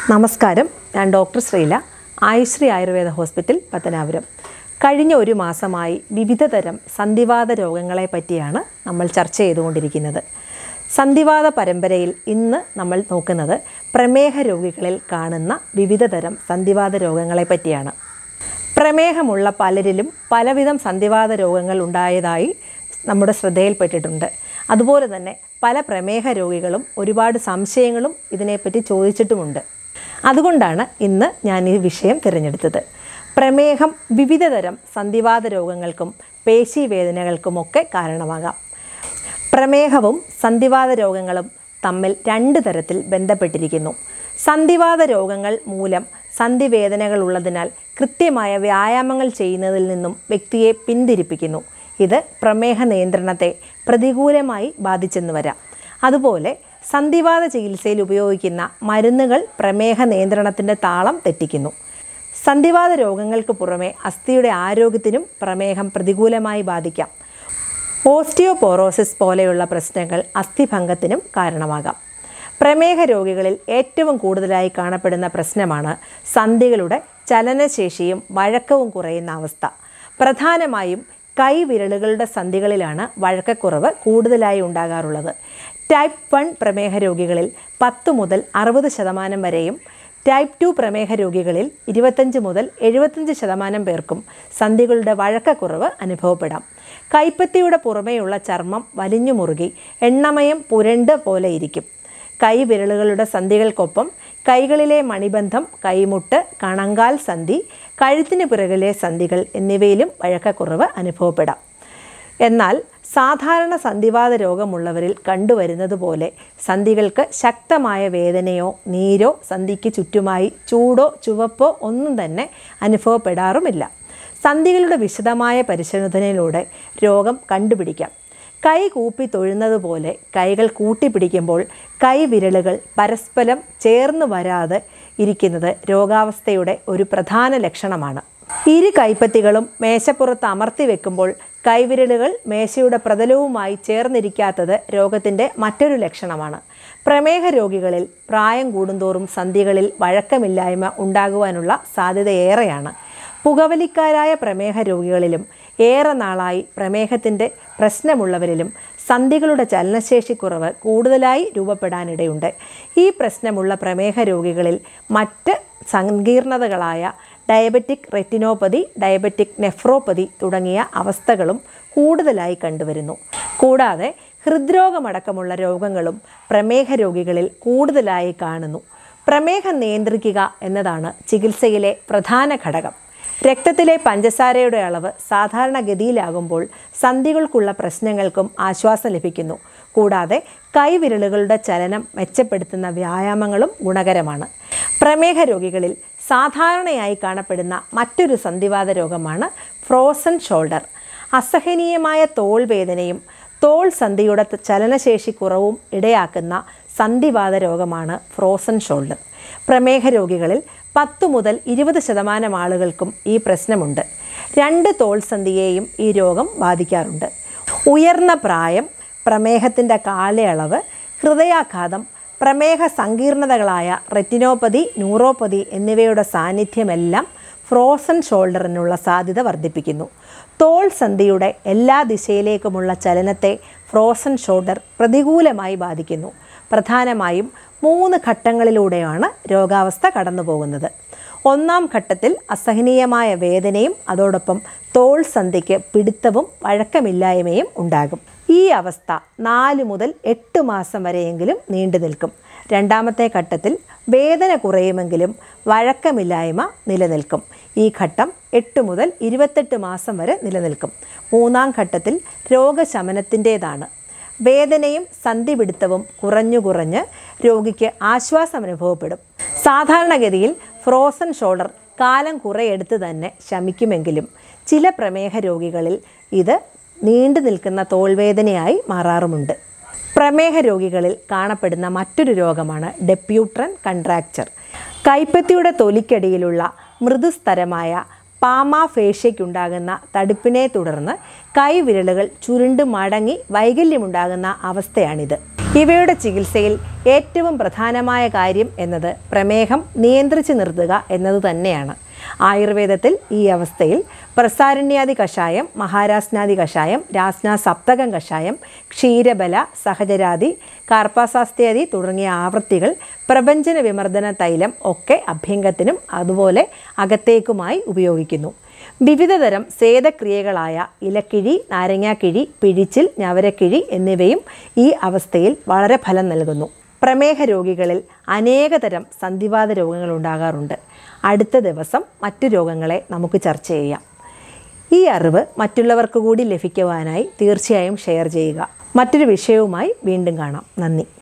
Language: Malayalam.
നമസ്കാരം ഞാൻ ഡോക്ടർ ശ്രീല ആയുശ്രീ ആയുർവേദ ഹോസ്പിറ്റൽ പത്തനാപുരം കഴിഞ്ഞ ഒരു മാസമായി വിവിധ തരം സന്ധിവാത രോഗങ്ങളെ പറ്റിയാണ് നമ്മൾ ചർച്ച ചെയ്തുകൊണ്ടിരിക്കുന്നത് സന്ധിവാത പരമ്പരയിൽ ഇന്ന് നമ്മൾ നോക്കുന്നത് പ്രമേഹ രോഗികളിൽ കാണുന്ന വിവിധ തരം സന്ധിവാത രോഗങ്ങളെ പറ്റിയാണ് പ്രമേഹമുള്ള പലരിലും പലവിധം സന്ധിവാത രോഗങ്ങൾ ഉണ്ടായതായി നമ്മുടെ ശ്രദ്ധയിൽപ്പെട്ടിട്ടുണ്ട് അതുപോലെ തന്നെ പല പ്രമേഹ രോഗികളും ഒരുപാട് സംശയങ്ങളും ഇതിനെപ്പറ്റി ചോദിച്ചിട്ടുമുണ്ട് അതുകൊണ്ടാണ് ഇന്ന് ഞാൻ ഈ വിഷയം തിരഞ്ഞെടുത്തത് പ്രമേഹം വിവിധ തരം സന്ധിവാത രോഗങ്ങൾക്കും പേശീവേദനകൾക്കുമൊക്കെ കാരണമാകാം പ്രമേഹവും സന്ധിവാത രോഗങ്ങളും തമ്മിൽ രണ്ട് തരത്തിൽ ബന്ധപ്പെട്ടിരിക്കുന്നു സന്ധിവാത രോഗങ്ങൾ മൂലം സന്ധിവേദനകൾ ഉള്ളതിനാൽ കൃത്യമായ വ്യായാമങ്ങൾ ചെയ്യുന്നതിൽ നിന്നും വ്യക്തിയെ പിന്തിരിപ്പിക്കുന്നു ഇത് പ്രമേഹ നിയന്ത്രണത്തെ പ്രതികൂലമായി ബാധിച്ചെന്ന് വരാം അതുപോലെ സന്ധിവാത ചികിത്സയിൽ ഉപയോഗിക്കുന്ന മരുന്നുകൾ പ്രമേഹ നിയന്ത്രണത്തിൻ്റെ താളം തെറ്റിക്കുന്നു സന്ധിവാത രോഗങ്ങൾക്ക് പുറമെ അസ്ഥിയുടെ ആരോഗ്യത്തിനും പ്രമേഹം പ്രതികൂലമായി ബാധിക്കാം ഓസ്റ്റിയോപോറോസിസ് പോലെയുള്ള പ്രശ്നങ്ങൾ അസ്ഥിഭംഗത്തിനും കാരണമാകാം പ്രമേഹ രോഗികളിൽ ഏറ്റവും കൂടുതലായി കാണപ്പെടുന്ന പ്രശ്നമാണ് സന്ധികളുടെ ചലനശേഷിയും വഴക്കവും കുറയുന്ന അവസ്ഥ പ്രധാനമായും കൈവിരലുകളുടെ സന്ധികളിലാണ് വഴക്കക്കുറവ് കൂടുതലായി ഉണ്ടാകാറുള്ളത് ടൈപ്പ് വൺ പ്രമേഹ രോഗികളിൽ പത്ത് മുതൽ അറുപത് ശതമാനം വരെയും ടൈപ്പ് ടു പ്രമേഹ രോഗികളിൽ ഇരുപത്തഞ്ച് മുതൽ എഴുപത്തഞ്ച് ശതമാനം പേർക്കും സന്ധികളുടെ വഴക്കക്കുറവ് അനുഭവപ്പെടാം കൈപ്പത്തിയുടെ പുറമേയുള്ള ചർമ്മം വലിഞ്ഞു മുറുകി എണ്ണമയം പുരണ്ട് പോലെ ഇരിക്കും കൈവിരലുകളുടെ സന്ധികൾക്കൊപ്പം കൈകളിലെ മണിബന്ധം കൈമുട്ട് കണങ്കാൽ സന്ധി കഴുത്തിന് പിറകിലെ സന്ധികൾ എന്നിവയിലും വഴക്കക്കുറവ് അനുഭവപ്പെടാം എന്നാൽ സാധാരണ സന്ധിവാത രോഗമുള്ളവരിൽ കണ്ടുവരുന്നത് പോലെ സന്ധികൾക്ക് ശക്തമായ വേദനയോ നീരോ സന്ധിക്ക് ചുറ്റുമായി ചൂടോ ചുവപ്പോ ഒന്നും തന്നെ അനുഭവപ്പെടാറുമില്ല സന്ധികളുടെ വിശദമായ പരിശോധനയിലൂടെ രോഗം കണ്ടുപിടിക്കാം കൈ കൂപ്പി തൊഴുന്നത് പോലെ കൈകൾ കൂട്ടിപ്പിടിക്കുമ്പോൾ കൈവിരലുകൾ പരസ്പരം ചേർന്ന് വരാതെ ഇരിക്കുന്നത് രോഗാവസ്ഥയുടെ ഒരു പ്രധാന ലക്ഷണമാണ് ഇരു കൈപ്പത്തികളും മേശപ്പുറത്ത് അമർത്തി വെക്കുമ്പോൾ കൈവിരലുകൾ മേശയുടെ പ്രതലവുമായി ചേർന്നിരിക്കാത്തത് രോഗത്തിൻ്റെ മറ്റൊരു ലക്ഷണമാണ് പ്രമേഹ രോഗികളിൽ പ്രായം കൂടുന്തോറും സന്ധികളിൽ വഴക്കമില്ലായ്മ ഉണ്ടാകുവാനുള്ള സാധ്യതയേറെയാണ് പുകവലിക്കാരായ പ്രമേഹ രോഗികളിലും ഏറെ നാളായി പ്രമേഹത്തിൻ്റെ പ്രശ്നമുള്ളവരിലും സന്ധികളുടെ ചലനശേഷിക്കുറവ് കൂടുതലായി രൂപപ്പെടാനിടയുണ്ട് ഈ പ്രശ്നമുള്ള പ്രമേഹ രോഗികളിൽ മറ്റ് സങ്കീർണതകളായ ഡയബറ്റിക് റെറ്റിനോപ്പതി ഡയബറ്റിക് നെഫ്രോപ്പതി തുടങ്ങിയ അവസ്ഥകളും കൂടുതലായി കണ്ടുവരുന്നു കൂടാതെ ഹൃദ്രോഗമടക്കമുള്ള രോഗങ്ങളും പ്രമേഹ രോഗികളിൽ കൂടുതലായി കാണുന്നു പ്രമേഹം നിയന്ത്രിക്കുക എന്നതാണ് ചികിത്സയിലെ പ്രധാന ഘടകം രക്തത്തിലെ പഞ്ചസാരയുടെ അളവ് സാധാരണഗതിയിലാകുമ്പോൾ സന്ധികൾക്കുള്ള പ്രശ്നങ്ങൾക്കും ആശ്വാസം ലഭിക്കുന്നു കൂടാതെ കൈവിരലുകളുടെ ചലനം മെച്ചപ്പെടുത്തുന്ന വ്യായാമങ്ങളും ഗുണകരമാണ് പ്രമേഹ രോഗികളിൽ സാധാരണയായി കാണപ്പെടുന്ന മറ്റൊരു സന്ധിവാത രോഗമാണ് ഫ്രോസൺ ഷോൾഡർ അസഹനീയമായ തോൾ വേദനയും തോൾ സന്ധിയുടെ ചലനശേഷി കുറവും ഇടയാക്കുന്ന സന്ധിവാത രോഗമാണ് ഫ്രോസൺ ഷോൾഡർ പ്രമേഹ രോഗികളിൽ പത്ത് മുതൽ ഇരുപത് ശതമാനം ആളുകൾക്കും ഈ പ്രശ്നമുണ്ട് രണ്ട് തോൾ സന്ധിയെയും ഈ രോഗം ബാധിക്കാറുണ്ട് ഉയർന്ന പ്രായം പ്രമേഹത്തിൻ്റെ കാലയളവ് ഹൃദയാഘാതം പ്രമേഹ സങ്കീർണതകളായ റെറ്റിനോപ്പതി ന്യൂറോപ്പതി എന്നിവയുടെ സാന്നിധ്യമെല്ലാം ഫ്രോസൺ ഷോൾഡറിനുള്ള സാധ്യത വർദ്ധിപ്പിക്കുന്നു തോൾ സന്ധിയുടെ എല്ലാ ദിശയിലേക്കുമുള്ള ചലനത്തെ ഫ്രോസൺ ഷോൾഡർ പ്രതികൂലമായി ബാധിക്കുന്നു പ്രധാനമായും മൂന്ന് ഘട്ടങ്ങളിലൂടെയാണ് രോഗാവസ്ഥ കടന്നു പോകുന്നത് ഒന്നാം ഘട്ടത്തിൽ അസഹനീയമായ വേദനയും അതോടൊപ്പം തോൾ സന്ധിക്ക് പിടുത്തവും വഴക്കമില്ലായ്മയും ഉണ്ടാകും ഈ അവസ്ഥ നാല് മുതൽ എട്ട് മാസം വരെയെങ്കിലും നീണ്ടു നിൽക്കും രണ്ടാമത്തെ ഘട്ടത്തിൽ വേദന കുറയുമെങ്കിലും വഴക്കമില്ലായ്മ നിലനിൽക്കും ഈ ഘട്ടം എട്ട് മുതൽ ഇരുപത്തെട്ട് മാസം വരെ നിലനിൽക്കും മൂന്നാം ഘട്ടത്തിൽ രോഗശമനത്തിൻ്റേതാണ് വേദനയും സന്ധിപിടുത്തവും കുറഞ്ഞു കുറഞ്ഞ് രോഗിക്ക് ആശ്വാസം അനുഭവപ്പെടും സാധാരണഗതിയിൽ ഫ്രോസൺ ഷോൾഡർ കാലം കുറെയെടുത്ത് തന്നെ ശമിക്കുമെങ്കിലും ചില പ്രമേഹ രോഗികളിൽ ഇത് നീണ്ടു നിൽക്കുന്ന തോൾവേദനയായി മാറാറുമുണ്ട് പ്രമേഹ രോഗികളിൽ കാണപ്പെടുന്ന മറ്റൊരു രോഗമാണ് ഡെപ്യൂട്രൻ കൺട്രാക്ചർ കൈപ്പത്തിയുടെ തൊലിക്കടിയിലുള്ള മൃദുസ്തരമായ പാമാഫേഷ്യയ്ക്കുണ്ടാകുന്ന തടുപ്പിനെ തുടർന്ന് കൈവിരലുകൾ ചുരുണ്ട് മടങ്ങി വൈകല്യമുണ്ടാകുന്ന അവസ്ഥയാണിത് ഇവയുടെ ചികിത്സയിൽ ഏറ്റവും പ്രധാനമായ കാര്യം എന്നത് പ്രമേഹം നിയന്ത്രിച്ചു നിർത്തുക എന്നത് തന്നെയാണ് ആയുർവേദത്തിൽ ഈ അവസ്ഥയിൽ പ്രസാരണ്യാദി കഷായം മഹാരാസ്നാദി കഷായം രാസ്ന സപ്തകം കഷായം ക്ഷീരബല സഹജരാതി കാർപ്പാസാസ്ത്യാദി തുടങ്ങിയ ആവൃത്തികൾ പ്രപഞ്ചന വിമർദ്ദന തൈലം ഒക്കെ അഭ്യംഗത്തിനും അതുപോലെ അകത്തേക്കുമായി ഉപയോഗിക്കുന്നു വിവിധതരം സേതക്രിയകളായ ഇലക്കിഴി നാരങ്ങാക്കിഴി പിഴിച്ചിൽ ഞവരക്കിഴി എന്നിവയും ഈ അവസ്ഥയിൽ വളരെ ഫലം നൽകുന്നു പ്രമേഹ രോഗികളിൽ അനേകതരം സന്ധിവാത രോഗങ്ങൾ ഉണ്ടാകാറുണ്ട് അടുത്ത ദിവസം മറ്റു രോഗങ്ങളെ നമുക്ക് ചർച്ച ചെയ്യാം ഈ അറിവ് മറ്റുള്ളവർക്ക് കൂടി ലഭിക്കുവാനായി തീർച്ചയായും ഷെയർ ചെയ്യുക മറ്റൊരു വിഷയവുമായി വീണ്ടും കാണാം നന്ദി